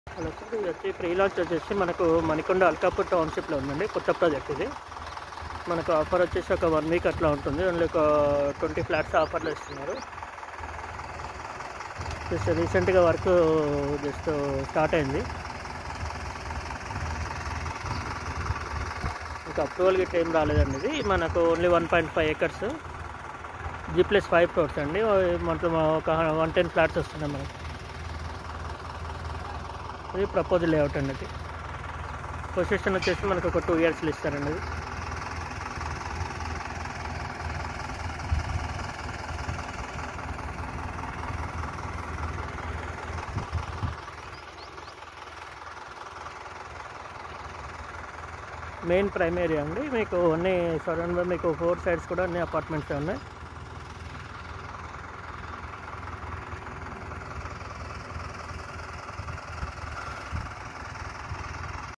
hello sir ఇది వచ్చి pre launch వచ్చేసి మనకు మణికొండ అల్కాపూర్ టౌన్షిప్లో ఉందండి కొత్త ప్రాజెక్ట్ ఇది మనకు ఆఫర్ వచ్చేసి ఒక వన్ వీక్ అట్లా ఉంటుంది ఓన్లీ ఒక ట్వంటీ ఫ్లాట్స్ ఆఫర్లో ఇస్తున్నారు జస్ట్ రీసెంట్గా వర్క్ జస్ట్ స్టార్ట్ అయింది ఇంకా అప్రూవల్ గిట్ల ఏం రాలేదండి ఇది మనకు only one point five acres G plus five floors అండి మొత్తం ఒక వన్ టెన్ ఫ్లాట్స్ వస్తున్నాయి మనకి ఇది ప్రపోజల్ లేఅవుట్ అండి ఇది పొజిషన్ వచ్చేసి మనకు ఒక టూ ఇయర్స్లో ఇస్తారండి ఇది మెయిన్ ప్రైమ్ ఏరియా అండి మీకు అన్ని సరౌండ్ మీకు ఫోర్ సైడ్స్ కూడా అన్ని అపార్ట్మెంట్స్ ఉన్నాయి